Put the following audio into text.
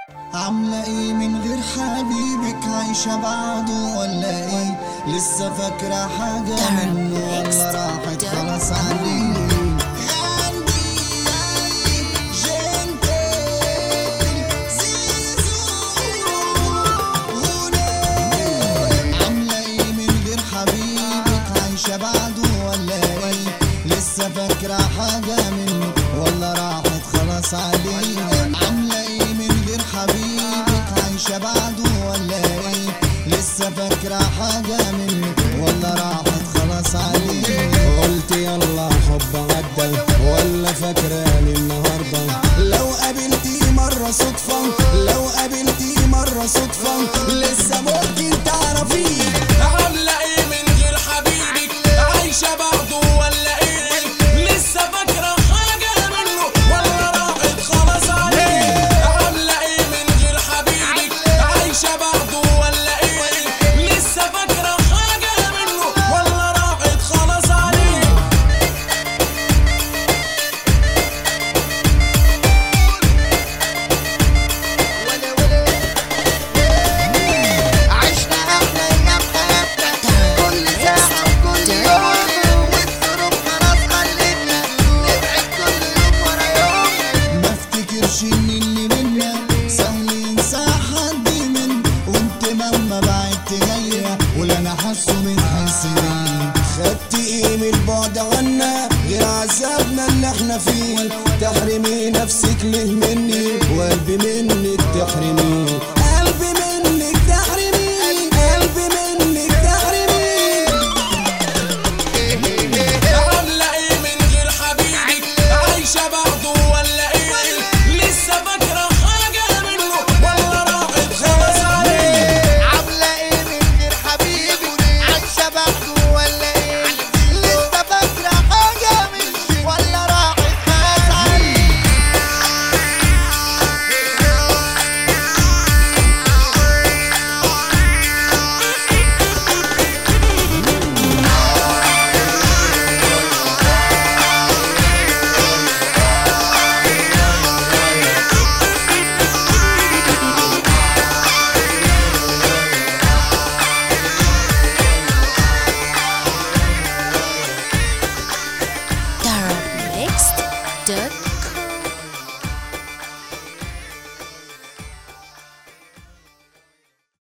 عاملة ايه من غير حبيبك عايشة بعده ولا ايه لسه فاكرة حاجة منه ولا راحت خلاص عليه عاملة ايه من غير حبيبك عايشة بعده ولا ايه لسه فاكرة حاجة منه ولا راحت خلاص عليه عاملة ايه من غير حبيبك عايشة بعده ولا ايه لسه فاكرة حاجة منه ولا راحت خلاص عليه قلت يلا حب عدى ولا فاكراني النهارده لو قابلتي مرة صدفة لو قابلتي مرة صدفة لسه ممكن تعرفيه عامله ايه من غير حبيبك عايشه بعده ولا ايه لسه فاكره حاجه منه ولا راحت خلاص عليه عامله ايه من غير حبيبك عايشه بعده ولا ايه لسه فاكره حاجه منه ولا راحت خلاص عليه عشنا احلى ايام حياتنا كل ساعة وكل يوم والظروف خلاص خلتنا نبعد كل يوم ورا يوم ما افتكرش ان اللي منا سهل ينسى حد من وانت مهما بعدت جاية ولا انا حاسه من حسين خدت ايه من البعد عنا غير عذابنا اللي احنا فيه تحرمي نفسك ليه مني وقلبي منك